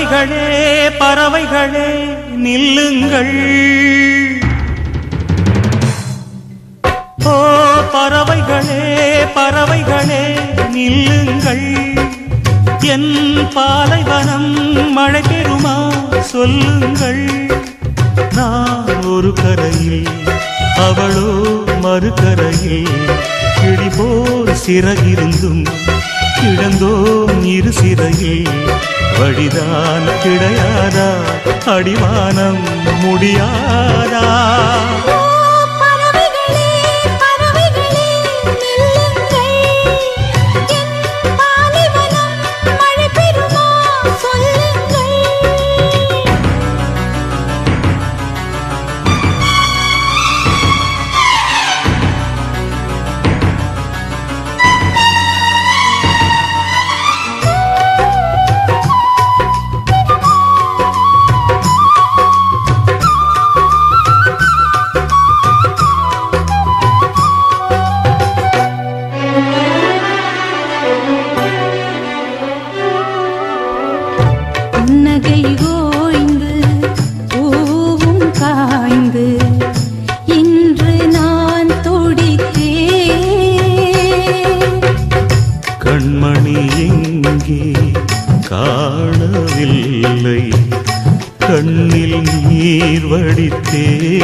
பறவைகளே பறவைகளே நில்லுங்கள் ஓ பறவைகளே பறவைகளே நில்லுங்கள் என் பாலைவனம் மழை பெறுமா சொல்லுங்கள் நான் ஒரு கரையில் அவளோ மறுகரையில் கிளி போல் சிறகிருந்தும் கிடந்தோம் இரு சிறையில் வழிதான் கிடையாதா அடிவானம் முடியாதா ஓ பறவைகளே பறவைகளே நில்லுங்கள் என் பாலைவனம் மழை பெறுமா சொல்லுங்கள் புன்னகை ஓய்ந்து பூவும் காய்ந்து இன்று நான் துடித்தேன் கண்மணி எங்கே காணவில்லை கண்ணில் நீர் வடித்தே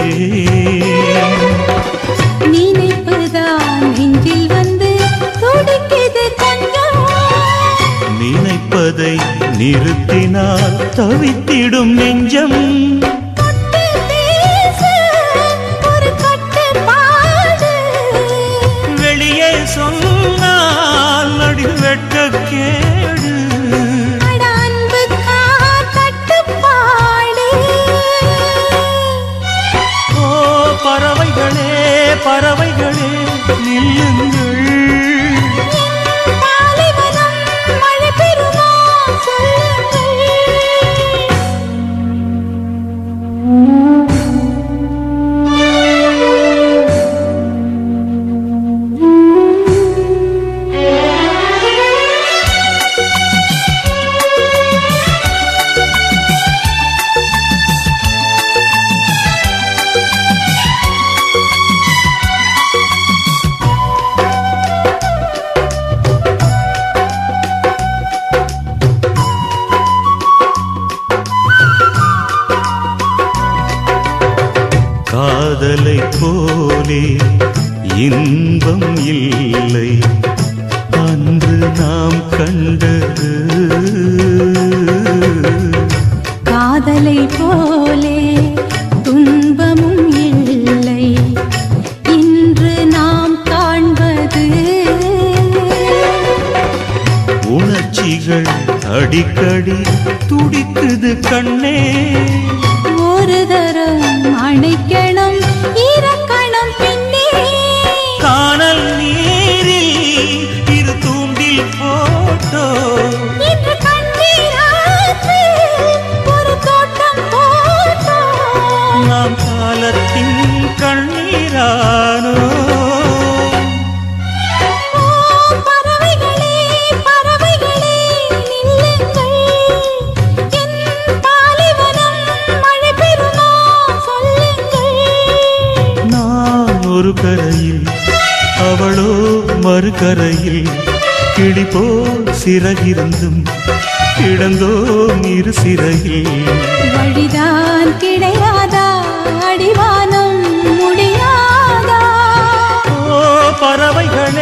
நினைப்புதான் நெஞ்சில் வந்து துடிக்குது கொஞ்சம் நினைப்பதை நிறுத்தினால் தவித்திடும் நெஞ்சம் தொட்டு பேச ஒரு கட்டுப்பாடு வெளியே சொன்னால் நடி வெட்ட கேடு அட அன்புக்கா கட்டுப்பாடு ஓ பறவைகளே பறவைகளே நில்லுங்கள் பாலைவனம் மழை பெறுமா சொல்லுங்கள் காதலை போலே இன்பம் இல்லை அன்று நாம் கண்டது காதலை போலே துன்பமும் இல்லை இன்று நாம் காண்பது உணர்ச்சிகள் அடிக்கடி துடிக்குது கண்ணே ஒரு தரம் அணைக்கணும் இறக்கணும் பின்னே காணல் நீரில் இரு தூண்டில் போட்டோ இன்று கண்ணீராற்று ஒரு தோட்டம் போட்டோம் நாம் காலத்தின் கண்ணீரானோ ஓ பறவைகளே பறவைகளே நில்லுங்கள் என் பாலைவனம் மழை பெறுமா சொல்லுங்கள் நான் ஒரு கரையில் அவளோ மறுகரையில் கிளி போல் சிறகிருந்தும் கிடந்தோம் இரு சிறையில் வழிதான் கிடையாதா அடிவானம் முடியாதா ஓ பறவைகளே